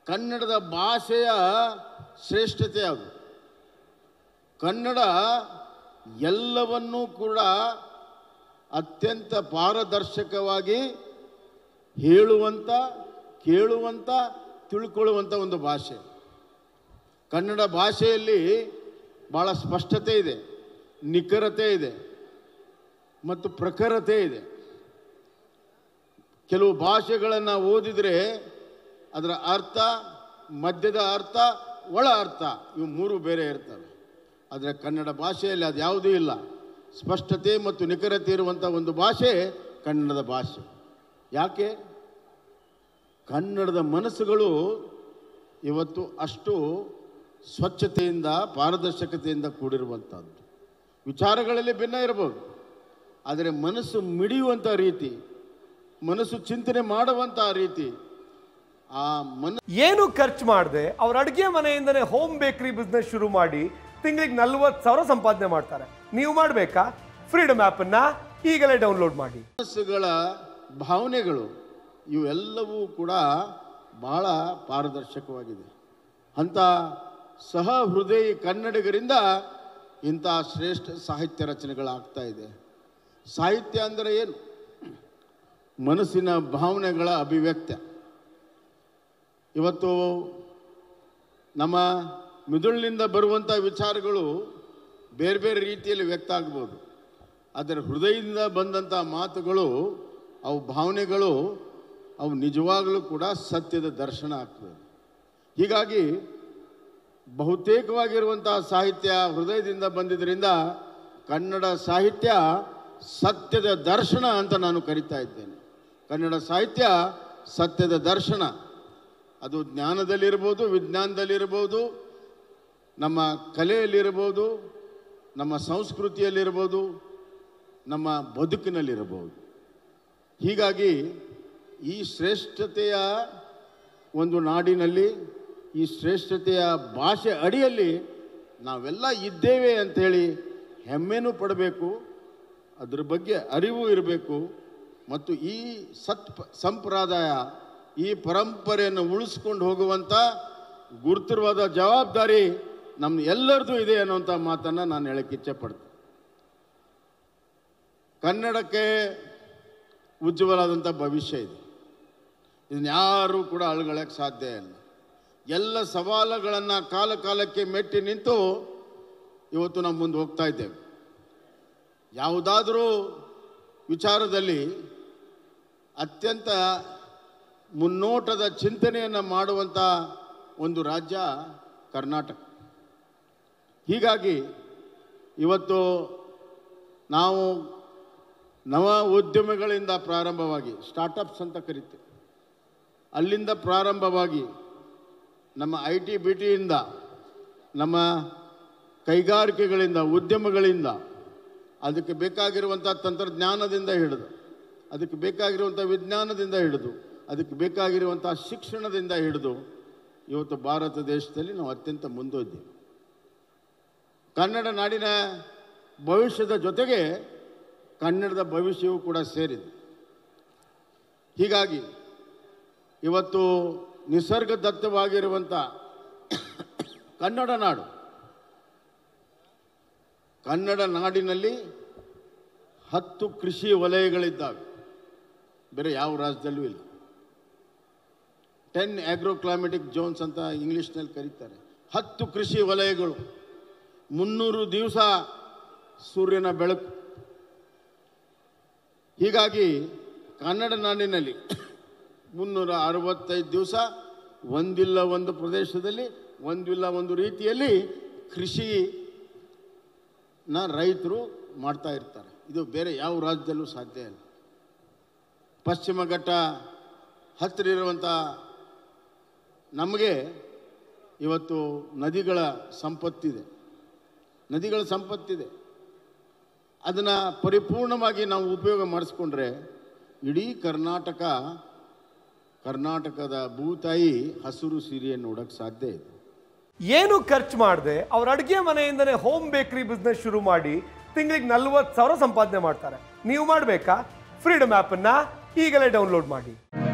ಕನ್ನಡದ ಭಾಷೆಯ ಶ್ರೇಷ್ಠತೆ ಅದು ಕನ್ನಡ ಎಲ್ಲವನ್ನೂ ಕೂಡ ಅತ್ಯಂತ ಪಾರದರ್ಶಕವಾಗಿ ಹೇಳುವಂಥ ಕೇಳುವಂಥ ತಿಳ್ಕೊಳ್ಳುವಂಥ ಒಂದು ಭಾಷೆ ಕನ್ನಡ ಭಾಷೆಯಲ್ಲಿ ಭಾಳ ಸ್ಪಷ್ಟತೆ ಇದೆ ನಿಖರತೆ ಇದೆ ಮತ್ತು ಪ್ರಖರತೆ ಇದೆ ಕೆಲವು ಭಾಷೆಗಳನ್ನು ಓದಿದರೆ ಅದರ ಅರ್ಥ ಮಧ್ಯದ ಅರ್ಥ ಒಳ ಅರ್ಥ ಇವು ಮೂರು ಬೇರೆ ಇರ್ತವೆ ಆದರೆ ಕನ್ನಡ ಭಾಷೆಯಲ್ಲಿ ಅದು ಯಾವುದೂ ಇಲ್ಲ ಸ್ಪಷ್ಟತೆ ಮತ್ತು ನಿಖರತೆ ಇರುವಂಥ ಒಂದು ಭಾಷೆ ಕನ್ನಡದ ಭಾಷೆ ಯಾಕೆ ಕನ್ನಡದ ಮನಸ್ಸುಗಳು ಇವತ್ತು ಅಷ್ಟು ಸ್ವಚ್ಛತೆಯಿಂದ ಪಾರದರ್ಶಕತೆಯಿಂದ ಕೂಡಿರುವಂಥದ್ದು ವಿಚಾರಗಳಲ್ಲಿ ಭಿನ್ನ ಇರಬಹುದು ಆದರೆ ಮನಸ್ಸು ಮಿಡಿಯುವಂಥ ರೀತಿ ಮನಸ್ಸು ಚಿಂತನೆ ಮಾಡುವಂಥ ರೀತಿ ಆ ಮನ ಏನು ಖರ್ಚು ಮಾಡದೆ ಅವ್ರ ಅಡುಗೆ ಮನೆಯಿಂದನೇ ಹೋಮ್ ಬೇಕರಿ ಬಿಸ್ನೆಸ್ ಶುರು ಮಾಡಿ ತಿಂಗಳಿಗೆ ನಲ್ವತ್ತು ಸಾವಿರ ಸಂಪಾದನೆ ಮಾಡ್ತಾರೆ ನೀವು ಮಾಡಬೇಕಾ ಫ್ರೀಡಮ್ ಆ್ಯಪನ್ನು ಈಗಲೇ ಡೌನ್ಲೋಡ್ ಮಾಡಿ ಮನಸ್ಸುಗಳ ಭಾವನೆಗಳು ಇವೆಲ್ಲವೂ ಕೂಡ ಬಹಳ ಪಾರದರ್ಶಕವಾಗಿದೆ ಅಂಥ ಸಹ ಹೃದಯಿ ಕನ್ನಡಿಗರಿಂದ ಇಂಥ ಶ್ರೇಷ್ಠ ಸಾಹಿತ್ಯ ರಚನೆಗಳಾಗ್ತಾ ಇದೆ ಸಾಹಿತ್ಯ ಅಂದರೆ ಏನು ಮನಸ್ಸಿನ ಭಾವನೆಗಳ ಅಭಿವ್ಯಕ್ತ ಇವತ್ತು ನಮ್ಮ ಮಿದುಳಿನಿಂದ ಬರುವಂಥ ವಿಚಾರಗಳು ಬೇರೆ ಬೇರೆ ರೀತಿಯಲ್ಲಿ ವ್ಯಕ್ತ ಆಗ್ಬೋದು ಆದರೆ ಹೃದಯದಿಂದ ಬಂದಂಥ ಮಾತುಗಳು ಅವು ಭಾವನೆಗಳು ಅವು ನಿಜವಾಗಲೂ ಕೂಡ ಸತ್ಯದ ದರ್ಶನ ಆಗ್ತದೆ ಹೀಗಾಗಿ ಬಹುತೇಕವಾಗಿರುವಂತಹ ಸಾಹಿತ್ಯ ಹೃದಯದಿಂದ ಬಂದಿದ್ದರಿಂದ ಕನ್ನಡ ಸಾಹಿತ್ಯ ಸತ್ಯದ ದರ್ಶನ ಅಂತ ನಾನು ಕರಿತಾ ಇದ್ದೇನೆ ಕನ್ನಡ ಸಾಹಿತ್ಯ ಸತ್ಯದ ದರ್ಶನ ಅದು ಜ್ಞಾನದಲ್ಲಿರ್ಬೋದು ವಿಜ್ಞಾನದಲ್ಲಿರ್ಬೋದು ನಮ್ಮ ಕಲೆಯಲ್ಲಿರ್ಬೋದು ನಮ್ಮ ಸಂಸ್ಕೃತಿಯಲ್ಲಿರ್ಬೋದು ನಮ್ಮ ಬದುಕಿನಲ್ಲಿರಬಹುದು ಹೀಗಾಗಿ ಈ ಶ್ರೇಷ್ಠತೆಯ ಒಂದು ನಾಡಿನಲ್ಲಿ ಈ ಶ್ರೇಷ್ಠತೆಯ ಭಾಷೆ ಅಡಿಯಲ್ಲಿ ನಾವೆಲ್ಲ ಇದ್ದೇವೆ ಅಂಥೇಳಿ ಹೆಮ್ಮೆನೂ ಪಡಬೇಕು ಅದ್ರ ಬಗ್ಗೆ ಅರಿವು ಇರಬೇಕು ಮತ್ತು ಈ ಸತ್ ಸಂಪ್ರದಾಯ ಈ ಪರಂಪರೆಯನ್ನು ಉಳಿಸ್ಕೊಂಡು ಹೋಗುವಂಥ ಗುರುತರವಾದ ಜವಾಬ್ದಾರಿ ನಮ್ಮ ಎಲ್ಲರದು ಇದೆ ಅನ್ನುವಂಥ ಮಾತನ್ನು ನಾನು ಹೇಳಕ್ಕೆ ಇಚ್ಛೆ ಪಡ್ತೀನಿ ಕನ್ನಡಕ್ಕೆ ಉಜ್ವಲವಾದಂಥ ಭವಿಷ್ಯ ಇದೆ ಇದನ್ನ ಯಾರೂ ಕೂಡ ಅಳುಗಳಕ್ಕೆ ಸಾಧ್ಯ ಇಲ್ಲ ಎಲ್ಲ ಸವಾಲುಗಳನ್ನು ಕಾಲ ಕಾಲಕ್ಕೆ ಮೆಟ್ಟಿ ನಿಂತು ಇವತ್ತು ನಾವು ಮುಂದೆ ಹೋಗ್ತಾ ಇದ್ದೇವೆ ಯಾವುದಾದರೂ ವಿಚಾರದಲ್ಲಿ ಅತ್ಯಂತ ಮುನ್ನೋಟದ ಚಿಂತನೆಯನ್ನು ಮಾಡುವಂಥ ಒಂದು ರಾಜ್ಯ ಕರ್ನಾಟಕ ಹೀಗಾಗಿ ಇವತ್ತು ನಾವು ನವ ಉದ್ಯಮಗಳಿಂದ ಪ್ರಾರಂಭವಾಗಿ ಸ್ಟಾರ್ಟಪ್ಸ್ ಅಂತ ಕರಿತೀವಿ ಅಲ್ಲಿಂದ ಪ್ರಾರಂಭವಾಗಿ ನಮ್ಮ ಐ ಟಿ ಬಿ ಟಿಯಿಂದ ನಮ್ಮ ಕೈಗಾರಿಕೆಗಳಿಂದ ಉದ್ಯಮಗಳಿಂದ ಅದಕ್ಕೆ ಬೇಕಾಗಿರುವಂಥ ತಂತ್ರಜ್ಞಾನದಿಂದ ಹಿಡಿದು ಅದಕ್ಕೆ ಬೇಕಾಗಿರುವಂಥ ವಿಜ್ಞಾನದಿಂದ ಹಿಡಿದು ಅದಕ್ಕೆ ಬೇಕಾಗಿರುವಂಥ ಶಿಕ್ಷಣದಿಂದ ಹಿಡಿದು ಇವತ್ತು ಭಾರತ ದೇಶದಲ್ಲಿ ನಾವು ಅತ್ಯಂತ ಮುಂದೋದ್ದೇವೆ ಕನ್ನಡ ನಾಡಿನ ಭವಿಷ್ಯದ ಜೊತೆಗೆ ಕನ್ನಡದ ಭವಿಷ್ಯವೂ ಕೂಡ ಸೇರಿದೆ ಹೀಗಾಗಿ ಇವತ್ತು ನಿಸರ್ಗದತ್ತವಾಗಿರುವಂಥ ಕನ್ನಡ ನಾಡು ಕನ್ನಡ ನಾಡಿನಲ್ಲಿ ಹತ್ತು ಕೃಷಿ ವಲಯಗಳಿದ್ದಾವೆ ಬೇರೆ ಯಾವ ರಾಜ್ಯದಲ್ಲೂ ಇಲ್ಲ ಟೆನ್ ಆಗ್ರೋಕ್ಲೈಮೆಟಿಕ್ ಜೋನ್ಸ್ ಅಂತ ಇಂಗ್ಲೀಷ್ನಲ್ಲಿ ಕರೀತಾರೆ ಹತ್ತು ಕೃಷಿ ವಲಯಗಳು ಮುನ್ನೂರು ದಿವಸ ಸೂರ್ಯನ ಬೆಳಕು ಹೀಗಾಗಿ ಕನ್ನಡ ನಾಡಿನಲ್ಲಿ ಮುನ್ನೂರ ಅರವತ್ತೈದು ದಿವಸ ಒಂದಿಲ್ಲ ಒಂದು ಪ್ರದೇಶದಲ್ಲಿ ಒಂದಿಲ್ಲ ಒಂದು ರೀತಿಯಲ್ಲಿ ಕೃಷಿ ನ ರೈತರು ಮಾಡ್ತಾ ಇರ್ತಾರೆ ಇದು ಬೇರೆ ಯಾವ ರಾಜ್ಯದಲ್ಲೂ ಸಾಧ್ಯ ಇಲ್ಲ ಪಶ್ಚಿಮ ಘಟ್ಟ ಹತ್ತಿರ ಇರುವಂಥ ನಮಗೆ ಇವತ್ತು ನದಿಗಳ ಸಂಪತ್ತಿದೆ ನದಿಗಳ ಸಂಪತ್ತಿದೆ ಅದನ್ನು ಪರಿಪೂರ್ಣವಾಗಿ ನಾವು ಉಪಯೋಗ ಮಾಡಿಸ್ಕೊಂಡ್ರೆ ಇಡೀ ಕರ್ನಾಟಕ ಕರ್ನಾಟಕದ ಭೂತಾಯಿ ಹಸಿರು ಸೀರೆಯನ್ನು ನೋಡೋಕ್ಕೆ ಸಾಧ್ಯ ಇದೆ ಏನು ಖರ್ಚು ಮಾಡದೆ ಅವ್ರ ಅಡುಗೆ ಮನೆಯಿಂದನೇ ಹೋಮ್ ಬೇಕರಿ ಬಿಸ್ನೆಸ್ ಶುರು ಮಾಡಿ ತಿಂಗಳಿಗೆ ನಲ್ವತ್ತು ಸಾವಿರ ಸಂಪಾದನೆ ಮಾಡ್ತಾರೆ ನೀವು ಮಾಡಬೇಕಾ ಫ್ರೀಡಮ್ ಆ್ಯಪನ್ನು ಈಗಲೇ ಡೌನ್ಲೋಡ್ ಮಾಡಿ